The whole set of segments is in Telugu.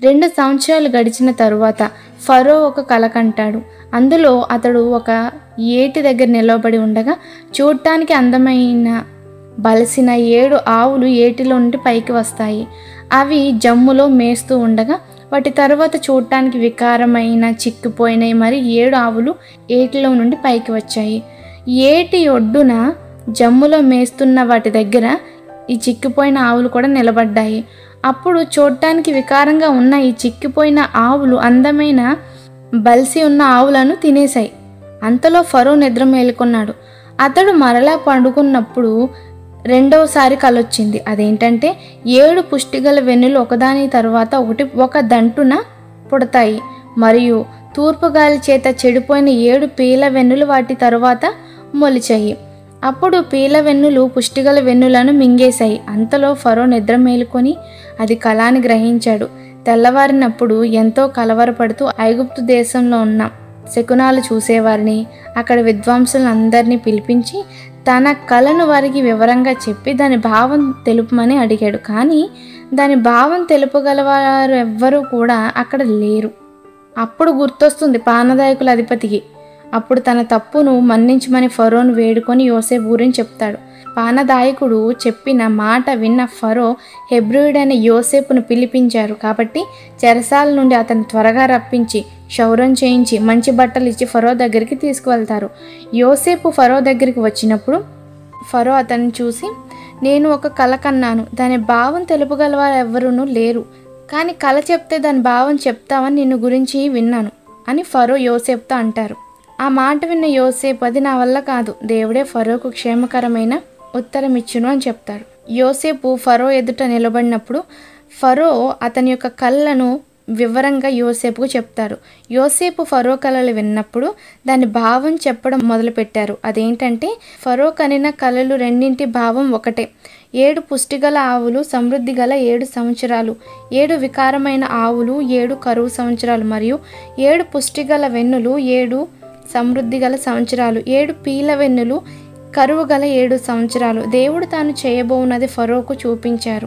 రెండు సంవత్సరాలు గడిచిన తరువాత ఫరో ఒక కల కంటాడు అందులో అతడు ఒక ఏటి దగ్గర నిలవబడి ఉండగా చూడటానికి అందమైన బలసిన ఏడు ఆవులు ఏటిలో నుండి పైకి వస్తాయి అవి జమ్ములో మేస్తూ ఉండగా వాటి తర్వాత చూడటానికి వికారమైన చిక్కిపోయినాయి మరి ఏడు ఆవులు ఏటిలో నుండి పైకి వచ్చాయి ఏటి ఒడ్డున జమ్ములో మేస్తున్న వాటి దగ్గర ఈ చిక్కిపోయిన ఆవులు కూడా నిలబడ్డాయి అప్పుడు చూడటానికి వికారంగా ఉన్న ఈ చిక్కిపోయిన ఆవులు అందమైన బలిసి ఉన్న ఆవులను తినేశాయి అంతలో ఫరో నిద్ర మేలుకున్నాడు అతడు మరలా పండుకున్నప్పుడు రెండవసారి కలొచ్చింది అదేంటంటే ఏడు పుష్టిగల వెన్నులు ఒకదాని తర్వాత ఒకటి ఒక దంటున పుడతాయి మరియు తూర్పు గాలి చేత చెడిపోయిన ఏడు పీల వెన్నులు వాటి తరువాత మొలిచాయి అప్పుడు పీల వెన్నులు పుష్టిగల వెన్నులను మింగేశాయి అంతలో ఫరో నిద్ర మేలుకొని అది కళాని గ్రహించాడు తెల్లవారినప్పుడు ఎంతో కలవరపడుతూ ఐగుప్తు దేశంలో ఉన్న శకునాలు చూసేవారిని అక్కడ విద్వాంసులందరినీ పిలిపించి తన కళను వారికి వివరంగా చెప్పి దాని భావం తెలుపమని అడిగాడు కానీ దాని భావం తెలుపగలవారు ఎవ్వరూ కూడా అక్కడ లేరు అప్పుడు గుర్తొస్తుంది పానదాయకుల అధిపతికి అప్పుడు తన తప్పును మన్నించమని ఫరోను వేడుకొని యోసేపు గురించి చెప్తాడు పానదాయకుడు చెప్పిన మాట విన్న ఫరో హెబ్రియుడైన యోసేపును పిలిపించారు కాబట్టి చెరసాల నుండి అతను త్వరగా రప్పించి క్షౌరం చేయించి మంచి బట్టలు ఇచ్చి ఫరో దగ్గరికి తీసుకువెళ్తారు యోసేపు ఫరో దగ్గరికి వచ్చినప్పుడు ఫరో అతన్ని చూసి నేను ఒక కల కన్నాను దాని భావం తెలుపగలవారు ఎవ్వరూ లేరు కానీ కళ చెప్తే దాని భావం చెప్తావని నిన్ను గురించి విన్నాను అని ఫరో యోసేపుతో అంటారు ఆ మాట విన్న యోసేపు అది నా వల్ల కాదు దేవుడే ఫరోకు క్షేమకరమైన ఉత్తరం ఇచ్చును అని చెప్తాడు యోసేపు ఫరో ఎదుట నిలబడినప్పుడు ఫరో అతని యొక్క కళ్ళను వివరంగా యోసేపుకు చెప్తారు యోసేపు ఫరో కళలు విన్నప్పుడు దాని భావం చెప్పడం మొదలుపెట్టారు అదేంటంటే ఫరో కనిన కళలు రెండింటి భావం ఒకటే ఏడు పుష్టిగల ఆవులు సమృద్ధి గల ఏడు సంవత్సరాలు ఏడు వికారమైన ఆవులు ఏడు కరువు సంవత్సరాలు మరియు ఏడు పుష్టిగల వెన్నులు ఏడు సమృద్ధి గల సంవత్సరాలు ఏడు పీల వెన్నులు కరువు గల ఏడు సంవత్సరాలు దేవుడు తాను చేయబోవున్నది ఫరోకు చూపించారు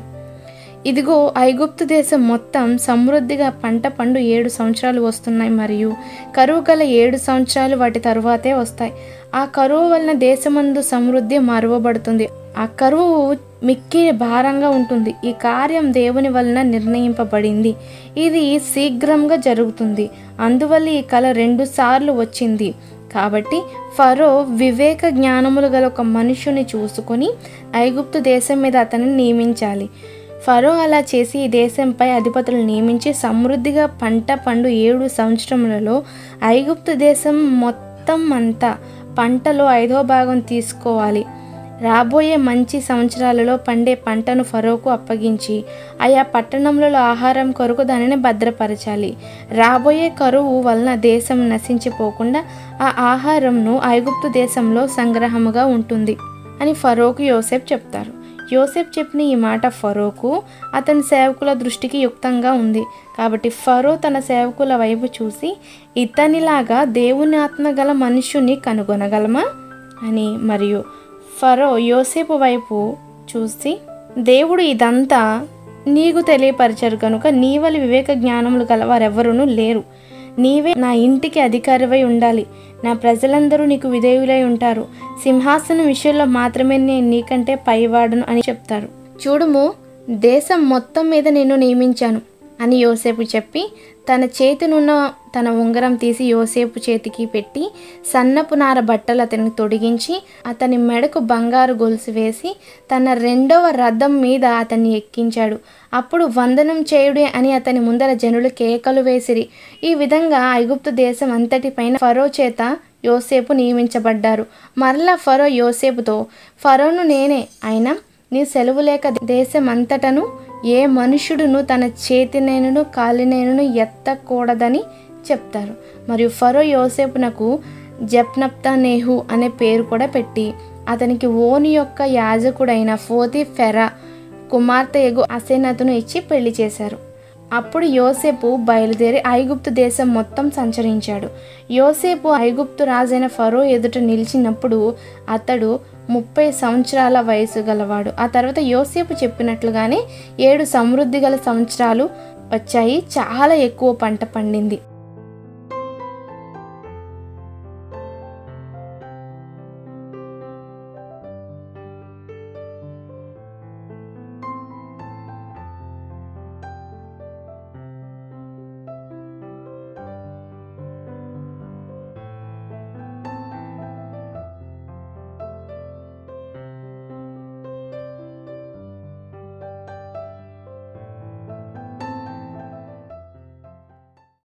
ఇదిగో ఐగుప్తు దేశం మొత్తం సమృద్ధిగా పంట పండు ఏడు సంవత్సరాలు వస్తున్నాయి మరియు కరువు గల ఏడు సంవత్సరాలు వాటి తరువాతే వస్తాయి ఆ కరువు వలన దేశమందు సమృద్ధి మరువబడుతుంది ఆ కరువు మిక్కి భారంగా ఉంటుంది ఈ కార్యం దేవుని వలన నిర్ణయింపబడింది ఇది శీఘ్రంగా జరుగుతుంది అందువల్ల ఈ కళ రెండు సార్లు వచ్చింది కాబట్టి ఫరో వివేక జ్ఞానములు గల ఒక మనుషుని చూసుకొని ఐగుప్తు దేశం మీద అతన్ని నియమించాలి ఫరో అలా చేసి ఈ దేశంపై అధిపతులు నియమించి సమృద్ధిగా పంట పండు ఏడు సంవత్సరములలో ఐగుప్తు దేశం మొత్తం అంతా పంటలో ఐదో భాగం తీసుకోవాలి రాబోయే మంచి సంవత్సరాలలో పండే పంటను ఫరోకు అప్పగించి ఆయా పట్టణములలో ఆహారం కొరకు దానిని భద్రపరచాలి రాబోయే కరువు వలన దేశం నశించిపోకుండా ఆ ఆహారంను ఐగుప్తు దేశంలో సంగ్రహముగా ఉంటుంది అని ఫరోకు యోసేపు చెప్తారు యోసేపు చెప్పిన ఈ మాట ఫరోకు అతని సేవకుల దృష్టికి యుక్తంగా ఉంది కాబట్టి ఫరో తన సేవకుల వైపు చూసి ఇతనిలాగా దేవుని ఆత్మ గల మనుష్యుని కనుగొనగలమా అని మరియు ఫరో యోసేపు వైపు చూసి దేవుడు ఇదంతా నీకు తెలియపరిచారు కనుక నీవలి వివేక జ్ఞానములు గలవారెవరూ లేరు నీవే నా ఇంటికి అధికారివై ఉండాలి నా ప్రజలందరూ నీకు విధేయులై ఉంటారు సింహాసనం విషయంలో మాత్రమే నేను నీకంటే పైవాడును అని చెప్తారు చూడుము దేశం మొత్తం మీద నిన్ను నియమించాను అని యోసేపు చెప్పి తన చేతినున్న తన ఉంగరం తీసి యోసేపు చేతికి పెట్టి సన్నపు నార బట్టలు అతనికి తొడిగించి అతని మెడకు బంగారు గొలుసు వేసి తన రెండవ రథం మీద అతన్ని ఎక్కించాడు అప్పుడు వందనం చేయుడే అని అతని ముందర జనులు కేకలు వేసిరి ఈ విధంగా ఐగుప్తు దేశం అంతటిపైన ఫరో చేత యోసేపు నియమించబడ్డారు మరలా ఫరో యోసేపుతో ఫరోను నేనే అయినా నీ సెలవు లేక దేశమంతటను ఏ మనుషుడును తన చేతినేనును కాలినేనును ఎత్తకూడదని చెప్తారు మరియు ఫరో యోసేపునకు జప్నప్తా నేహు అనే పేరు కూడా పెట్టి అతనికి ఓని యొక్క యాజకుడైన ఫోతి ఫెరా కుమార్తె ఎగు అసేనతును ఇచ్చి పెళ్లి చేశారు అప్పుడు యోసేపు బయలుదేరి ఐగుప్తు దేశం మొత్తం సంచరించాడు యోసేపు ఐగుప్తు రాజైన ఫరో ఎదుట నిలిచినప్పుడు అతడు ముప్పై సంవత్సరాల వయసు గలవాడు ఆ తర్వాత యోసేపు చెప్పినట్లుగానే ఏడు సమృద్ధి గల సంవత్సరాలు వచ్చాయి చాలా ఎక్కువ పంట పండింది